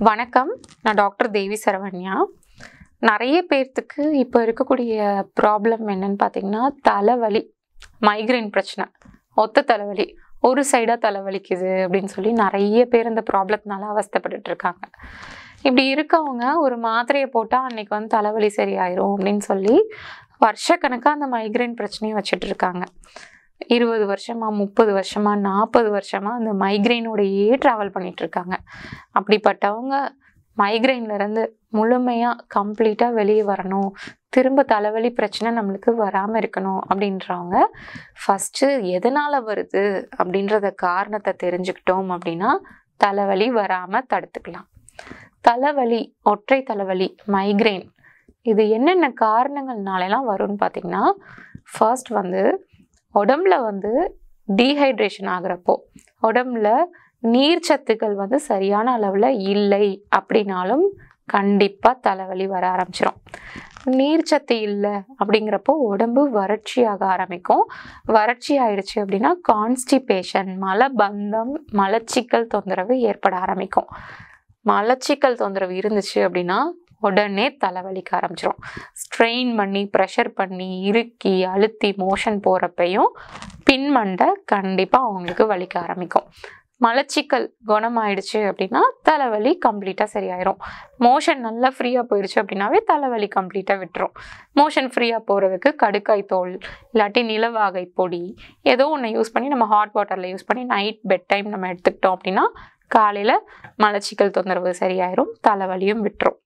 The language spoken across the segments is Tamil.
வணக்கம் நான் டாக்டர் தேவி சரவண்யா நிறைய பேர்த்துக்கு இப்போ இருக்கக்கூடிய ப்ராப்ளம் என்னன்னு பார்த்தீங்கன்னா தலைவலி மைக்ரைன் பிரச்சனை ஒத்த தலைவலி ஒரு சைடாக தலைவலிக்குது அப்படின்னு சொல்லி நிறைய பேர் இந்த ப்ராப்ளத்தினால அவஸ்தைப்பட்டுட்டு இருக்காங்க இப்படி இருக்கவங்க ஒரு மாத்திரையை போட்டால் அன்னைக்கு வந்து தலைவலி சரியாயிரும் அப்படின்னு சொல்லி வருஷக்கணக்காக அந்த மைக்ரைன் பிரச்சனையை வச்சுட்டு இருக்காங்க இருபது வருஷமா முப்பது வருஷமா நாற்பது வருஷமா அந்த மைக்ரைனோடையே ட்ராவல் பண்ணிட்டு இருக்காங்க அப்படிப்பட்டவங்க மைக்ரைன்ல இருந்து முழுமையா கம்ப்ளீட்டா வெளியே வரணும் திரும்ப தலைவலி பிரச்சனை நம்மளுக்கு வராம இருக்கணும் அப்படின்றவங்க ஃபர்ஸ்ட் எதனால வருது அப்படின்றத காரணத்தை தெரிஞ்சுக்கிட்டோம் அப்படின்னா தலைவலி வராம தடுத்துக்கலாம் தலைவலி ஒற்றை தலைவலி மைக்ரைன் இது என்னென்ன காரணங்கள்னாலலாம் வரும்னு பார்த்தீங்கன்னா ஃபர்ஸ்ட் வந்து உடம்புல வந்து டீஹைட்ரேஷன் ஆகுறப்போ உடம்புல நீர்ச்சத்துக்கள் வந்து சரியான அளவில் இல்லை அப்படின்னாலும் கண்டிப்பாக தலைவலி வர ஆரம்பிச்சிடும் நீர்ச்சத்து இல்லை அப்படிங்கிறப்போ உடம்பு வறட்சியாக ஆரம்பிக்கும் வறட்சி ஆயிடுச்சு அப்படின்னா கான்ஸ்டிபேஷன் மலபந்தம் மலச்சிக்கல் தொந்தரவு ஏற்பட ஆரம்பிக்கும் மலச்சிக்கல் தொந்தரவு இருந்துச்சு அப்படின்னா உடனே தலைவலிக்க ஆரம்பிச்சிடும் ஸ்ட்ரெயின் பண்ணி ப்ரெஷர் பண்ணி இறுக்கி அழுத்தி மோஷன் போகிறப்பையும் பின்மண்டை கண்டிப்பாக அவங்களுக்கு வலிக்க ஆரம்பிக்கும் மலச்சிக்கல் குணமாயிடுச்சு அப்படின்னா தலைவலி கம்ப்ளீட்டாக சரியாயிரும் மோஷன் நல்லா ஃப்ரீயாக போயிடுச்சு அப்படின்னாவே தலைவலி கம்ப்ளீட்டாக விட்டுரும் மோஷன் ஃப்ரீயாக போகிறதுக்கு கடுக்காய் தோல் இல்லாட்டி நிலவாகை பொடி ஏதோ ஒன்று யூஸ் பண்ணி நம்ம ஹாட் வாட்டரில் யூஸ் பண்ணி நைட் பெட் டைம் நம்ம எடுத்துக்கிட்டோம் அப்படின்னா காலையில் மலச்சிக்கல் தொந்தரவு சரியாயிரும் தலைவலியும் விட்டுரும்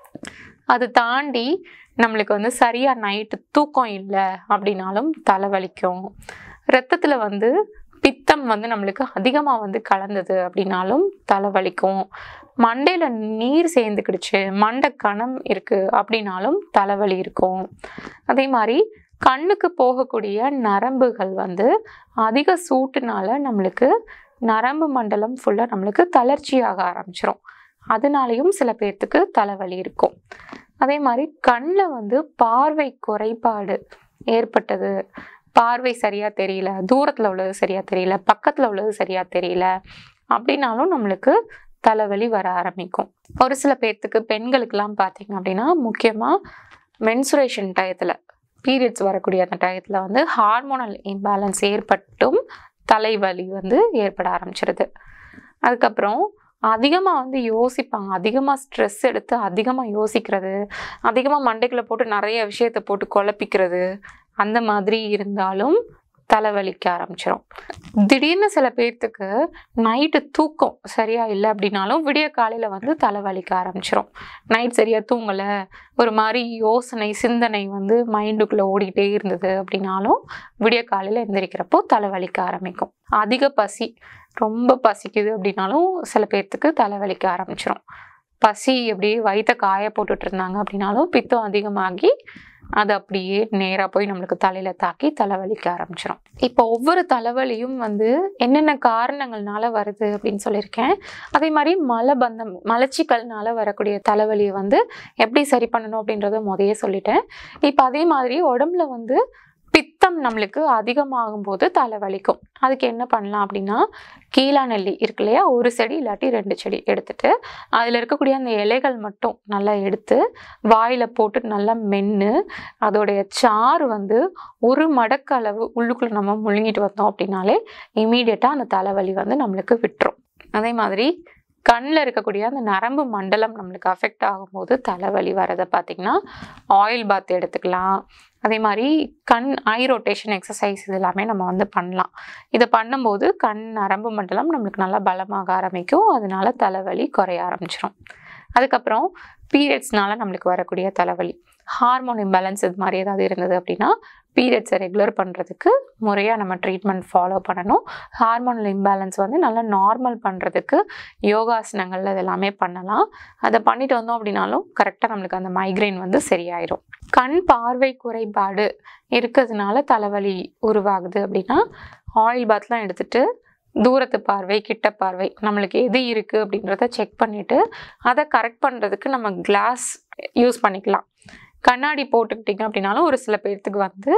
அது தாண்டி நம்மளுக்கு வந்து சரியாக நைட்டு தூக்கம் இல்லை அப்படின்னாலும் தலைவலிக்கும் ரத்தத்தில் வந்து பித்தம் வந்து நம்மளுக்கு அதிகமாக வந்து கலந்தது அப்படின்னாலும் தலைவலிக்கும் மண்டையில் நீர் சேர்ந்துக்கிடுச்சு மண்டை கணம் இருக்குது அப்படின்னாலும் தலைவலி இருக்கும் அதே மாதிரி கண்ணுக்கு போகக்கூடிய நரம்புகள் வந்து அதிக சூட்டுனால நம்மளுக்கு நரம்பு மண்டலம் ஃபுல்லாக நம்மளுக்கு தளர்ச்சியாக ஆரம்பிச்சிரும் அதனாலையும் சில பேர்த்துக்கு தலைவலி இருக்கும் அதே மாதிரி கண்ணில் வந்து பார்வை குறைபாடு ஏற்பட்டது பார்வை சரியா தெரியல தூரத்துல உள்ளது சரியா தெரியல பக்கத்துல உள்ளது சரியா தெரியல அப்படின்னாலும் நம்மளுக்கு தலைவலி வர ஆரம்பிக்கும் ஒரு சில பேர்த்துக்கு பெண்களுக்கெல்லாம் பார்த்தீங்க அப்படின்னா முக்கியமாக மென்சுரேஷன் டயத்தில் பீரியட்ஸ் வரக்கூடிய அந்த டயத்தில் வந்து ஹார்மோனல் இம்பேலன்ஸ் ஏற்பட்டும் தலைவலி வந்து ஏற்பட ஆரம்பிச்சிருது அதுக்கப்புறம் அதிகமாக வந்து யோசிப்பாங்க அதிகமாக ஸ்ட்ரெஸ் எடுத்து அதிகமாக யோசிக்கிறது அதிகமாக மண்டைக்குள்ள போட்டு நிறைய விஷயத்த போட்டு குழப்பிக்கிறது அந்த மாதிரி இருந்தாலும் தலைவலிக்க ஆரம்பிச்சிடும் திடீர்னு சில பேர்த்துக்கு நைட்டு தூக்கம் சரியா இல்லை அப்படின்னாலும் விடிய காலையில் வந்து தலைவலிக்க ஆரம்பிச்சிடும் நைட் சரியாக தூங்கலை ஒரு மாதிரி யோசனை சிந்தனை வந்து மைண்டுக்குள்ளே ஓடிக்கிட்டே இருந்தது அப்படின்னாலும் விடிய காலையில் எந்திரிக்கிறப்போ தலைவலிக்க ஆரம்பிக்கும் அதிக பசி ரொம்ப பசிக்குது அப்படின்னாலும் சில பேர்த்துக்கு தலைவலிக்க ஆரம்பிச்சிடும் பசி அப்படியே வயிற்ற காய போட்டுட்டு இருந்தாங்க அப்படின்னாலும் பித்தம் அதிகமாகி அது அப்படியே நேராக போய் நம்மளுக்கு தலையில் தாக்கி தலைவலிக்க ஆரம்பிச்சிடும் இப்போ ஒவ்வொரு தலைவலியும் வந்து என்னென்ன காரணங்கள்னால வருது அப்படின்னு சொல்லியிருக்கேன் அதே மாதிரி மலபந்தம் மலச்சிக்கல்னால வரக்கூடிய தலைவலியை வந்து எப்படி சரி பண்ணணும் அப்படின்றத முதையே சொல்லிட்டேன் இப்போ அதே மாதிரி உடம்புல வந்து பித்தம் நம்மளுக்கு அதிகமாகும் போது தலைவலிக்கும் அதுக்கு என்ன பண்ணலாம் அப்படின்னா கீழா நெல்லி இருக்கு இல்லையா ஒரு செடி இல்லாட்டி ரெண்டு செடி எடுத்துட்டு அதில் இருக்கக்கூடிய அந்த இலைகள் மட்டும் நல்லா எடுத்து வாயில் போட்டு நல்லா மென்று அதோடைய சாறு வந்து ஒரு மடக்கு அளவு உள்ளுக்குள்ளே நம்ம முழுங்கிட்டு வந்தோம் அப்படின்னாலே இமீடியட்டாக அந்த தலைவலி வந்து நம்மளுக்கு விட்டுரும் அதே மாதிரி கண்ணில் இருக்கக்கூடிய அந்த நரம்பு மண்டலம் நம்மளுக்கு அஃபெக்ட் ஆகும்போது தலைவலி வரதை பார்த்திங்கன்னா ஆயில் பாத் எடுத்துக்கலாம் அதே மாதிரி கண் ஐ ரொட்டேஷன் எக்ஸசைஸ் இது எல்லாமே நம்ம வந்து பண்ணலாம் இதை பண்ணும்போது கண் நரம்பு மண்டலம் நம்மளுக்கு நல்லா பலமாக ஆரம்பிக்கும் அதனால தலைவலி குறைய ஆரம்பிச்சிடும் அதுக்கப்புறம் பீரியட்ஸ்னால நம்மளுக்கு வரக்கூடிய தலைவலி ஹார்மோன் இம்பேலன்ஸ் இது மாதிரி ஏதாவது இருந்தது அப்படின்னா பீரியட்ஸை ரெகுலர் பண்ணுறதுக்கு முறையாக நம்ம ட்ரீட்மெண்ட் ஃபாலோ பண்ணணும் ஹார்மோனல் இம்பேலன்ஸ் வந்து நல்லா நார்மல் பண்ணுறதுக்கு யோகாசனங்கள் அது எல்லாமே பண்ணலாம் அதை பண்ணிட்டு வந்தோம் அப்படின்னாலும் கரெக்டாக நம்மளுக்கு அந்த மைக்ரைன் வந்து சரியாயிரும் கண் பார்வை குறைபாடு இருக்கிறதுனால தலைவலி உருவாகுது அப்படின்னா ஆயில் பாத்லாம் எடுத்துட்டு தூரத்து பார்வை கிட்ட பார்வை நம்மளுக்கு எது இருக்குது அப்படின்றத செக் பண்ணிவிட்டு அதை கரெக்ட் பண்ணுறதுக்கு நம்ம கிளாஸ் யூஸ் பண்ணிக்கலாம் கண்ணாடி போட்டுக்கிட்டிங்க அப்படின்னாலும் ஒரு சில பேர்த்துக்கு வந்து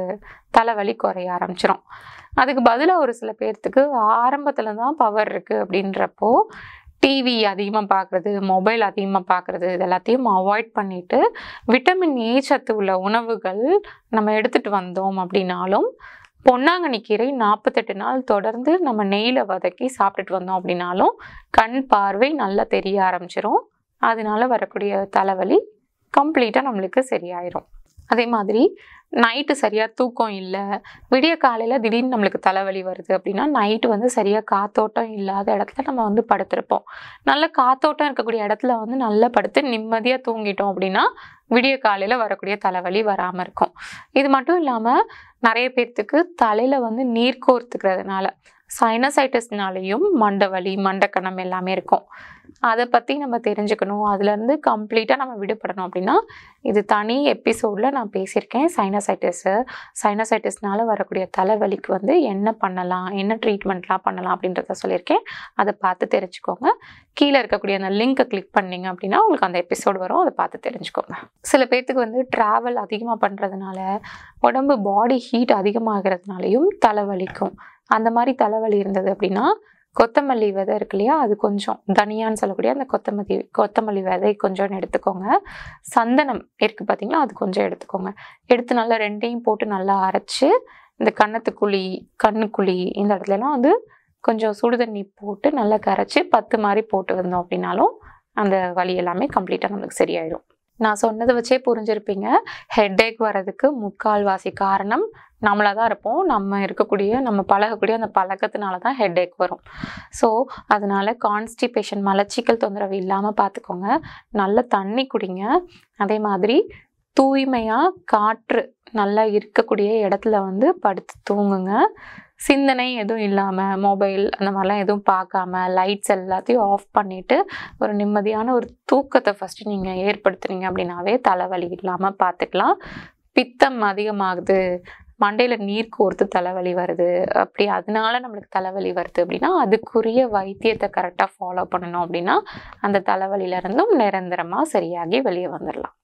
தலைவலி குறைய ஆரம்பிச்சிடும் அதுக்கு பதிலாக ஒரு சில பேர்த்துக்கு ஆரம்பத்தில் தான் பவர் இருக்குது அப்படின்றப்போ டிவி அதிகமாக பார்க்குறது மொபைல் அதிகமாக பார்க்குறது இது எல்லாத்தையும் அவாய்ட் பண்ணிட்டு விட்டமின் ஏ சத்து உள்ள உணவுகள் நம்ம எடுத்துகிட்டு வந்தோம் அப்படின்னாலும் பொன்னாங்கண்ணி கீரை நாற்பத்தெட்டு நாள் தொடர்ந்து நம்ம நெய்யில் வதக்கி சாப்பிட்டுட்டு வந்தோம் அப்படின்னாலும் கண் பார்வை நல்லா தெரிய ஆரம்பிச்சிரும் அதனால வரக்கூடிய தலைவலி கம்ப்ளீட்டாக நம்மளுக்கு சரியாயிரும் அதே மாதிரி நைட்டு சரியாக தூக்கம் இல்லை விடிய காலையில் திடீர்னு நம்மளுக்கு தலைவலி வருது அப்படின்னா நைட்டு வந்து சரியாக காத்தோட்டம் இல்லாத இடத்துல நம்ம வந்து படுத்திருப்போம் நல்ல காத்தோட்டம் இருக்கக்கூடிய இடத்துல வந்து நல்லா படுத்து நிம்மதியாக தூங்கிட்டோம் அப்படின்னா விடிய காலையில் வரக்கூடிய தலைவலி வராமல் இருக்கும் இது மட்டும் இல்லாமல் நிறைய பேர்த்துக்கு தலையில் வந்து நீர் கோர்த்துக்கிறதுனால சைனசைட்டிஸ்னாலையும் மண்டவலி மண்டக்கணம் எல்லாமே இருக்கும் அதை பற்றி நம்ம தெரிஞ்சுக்கணும் அதுலேருந்து கம்ப்ளீட்டாக நம்ம விடுபடணும் அப்படின்னா இது தனி எபிசோடில் நான் பேசியிருக்கேன் சைனசைட்டிஸு சைனசைட்டிஸ்னால வரக்கூடிய தலைவலிக்கு வந்து என்ன பண்ணலாம் என்ன ட்ரீட்மெண்ட்லாம் பண்ணலாம் அப்படின்றத சொல்லியிருக்கேன் அதை பார்த்து தெரிஞ்சுக்கோங்க கீழே இருக்கக்கூடிய அந்த லிங்க்கை கிளிக் பண்ணீங்க அப்படின்னா உங்களுக்கு அந்த எபிசோடு வரும் அதை பார்த்து தெரிஞ்சுக்கோங்க சில பேர்த்துக்கு வந்து ட்ராவல் அதிகமாக பண்ணுறதுனால உடம்பு பாடி ஹீட் அதிகமாகிறதுனாலையும் தலைவலிக்கும் அந்த மாதிரி தலைவலி இருந்தது அப்படின்னா கொத்தமல்லி விதை இருக்கு இல்லையா அது கொஞ்சம் தனியான்னு சொல்லக்கூடிய அந்த கொத்தமல்லி கொத்தமல்லி விதை கொஞ்சம் எடுத்துக்கோங்க சந்தனம் இருக்குது பார்த்தீங்களா அது கொஞ்சம் எடுத்துக்கோங்க எடுத்து நல்லா ரெண்டையும் போட்டு நல்லா அரைச்சி இந்த கன்னத்துக்குழி கண்ணுக்குழி இந்த இடத்துலலாம் வந்து கொஞ்சம் சுடு தண்ணி போட்டு நல்லா கரைச்சி பத்து மாதிரி போட்டு வந்தோம் அப்படின்னாலும் அந்த வலி எல்லாமே கம்ப்ளீட்டாக நம்மளுக்கு சரியாயிடும் நான் சொன்னதை வச்சே புரிஞ்சிருப்பீங்க ஹெட்டேக் வர்றதுக்கு முக்கால்வாசி காரணம் நம்மளாக தான் இருப்போம் நம்ம இருக்கக்கூடிய நம்ம பழகக்கூடிய அந்த பழக்கத்தினால தான் ஹெட்டேக் வரும் ஸோ அதனால கான்ஸ்டிபேஷன் மலச்சிக்கல் தொந்தரவு இல்லாமல் பார்த்துக்கோங்க நல்ல தண்ணி குடிங்க அதே மாதிரி தூய்மையாக காற்று நல்லா இருக்கக்கூடிய இடத்துல வந்து படுத்து தூங்குங்க சிந்தனை எதுவும் இல்லாமல் மொபைல் அந்த மாதிரிலாம் எதுவும் பார்க்காம லைட்ஸ் எல்லாத்தையும் ஆஃப் பண்ணிவிட்டு ஒரு நிம்மதியான ஒரு தூக்கத்தை ஃபஸ்ட்டு நீங்கள் ஏற்படுத்துனீங்க அப்படின்னாவே தலைவலி இல்லாமல் பார்த்துக்கலாம் பித்தம் அதிகமாகுது மண்டையில் நீர் கோர்த்து தலைவலி வருது அப்படி அதனால நம்மளுக்கு தலைவலி வருது அப்படின்னா அதுக்குரிய வைத்தியத்தை கரெக்டாக ஃபாலோ பண்ணணும் அப்படின்னா அந்த தலைவலியிலேருந்தும் நிரந்தரமாக சரியாகி வெளியே வந்துடலாம்